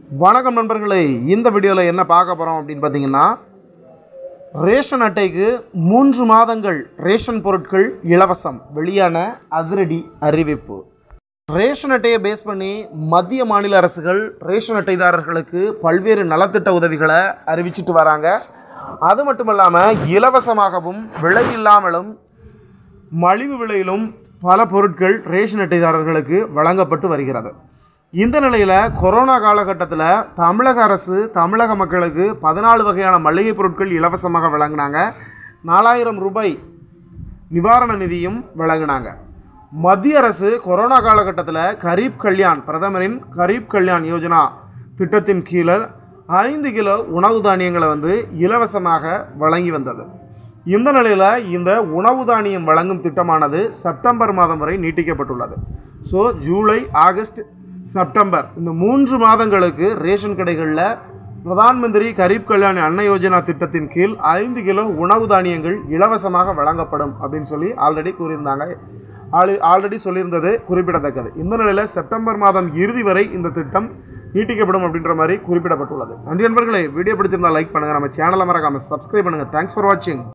வணக்கம் நண்பர்களே இந்த வீடியோவில் என்ன பார்க்க போகிறோம் அப்படின்னு பார்த்தீங்கன்னா ரேஷன் அட்டைக்கு மூன்று மாதங்கள் ரேஷன் பொருட்கள் இலவசம் வெளியான அதிரடி அறிவிப்பு ரேஷன் அட்டையை பேஸ் பண்ணி மத்திய மாநில அரசுகள் ரேஷன் அட்டைதாரர்களுக்கு பல்வேறு நலத்திட்ட உதவிகளை அறிவிச்சிட்டு வராங்க அது மட்டும் இல்லாமல் இலவசமாகவும் விலை இல்லாமலும் மலிவு விலையிலும் பல பொருட்கள் ரேஷன் அட்டைதாரர்களுக்கு வழங்கப்பட்டு வருகிறது இந்த நிலையில் கொரோனா காலகட்டத்தில் தமிழக அரசு தமிழக மக்களுக்கு பதினாலு வகையான மளிகை பொருட்கள் இலவசமாக வழங்கினாங்க நாலாயிரம் ரூபாய் நிவாரண நிதியும் வழங்கினாங்க மத்திய அரசு கொரோனா காலகட்டத்தில் கரீப் கல்யாண் பிரதமரின் கரீப் கல்யாண் யோஜனா திட்டத்தின் கீழே ஐந்து கிலோ உணவு தானியங்களை வந்து இலவசமாக வழங்கி வந்தது இந்த நிலையில் இந்த உணவு தானியம் வழங்கும் திட்டமானது செப்டம்பர் மாதம் வரை நீட்டிக்கப்பட்டுள்ளது ஸோ ஜூலை ஆகஸ்ட் செப்டம்பர் இந்த மூன்று மாதங்களுக்கு ரேஷன் கடைகளில் பிரதான் மந்திரி கரீப் கல்யாண் அன்ன யோஜனா திட்டத்தின் கீழ் ஐந்து கிலோ உணவு தானியங்கள் இலவசமாக வழங்கப்படும் அப்படின்னு சொல்லி ஆல்ரெடி கூறியிருந்தாங்க ஆல் ஆல்ரெடி சொல்லியிருந்தது குறிப்பிடத்தக்கது இந்த நிலையில் செப்டம்பர் மாதம் இறுதி வரை இந்த திட்டம் நீட்டிக்கப்படும் அப்படின்ற மாதிரி குறிப்பிடப்பட்டுள்ளது நன்றி நண்பர்களே வீடியோ பிடிச்சிருந்தா லைக் பண்ணுங்கள் நம்ம சேனலை மறக்காமல் சப்ஸ்கிரைப் பண்ணுங்கள் தேங்க்ஸ் ஃபார் வாட்சிங்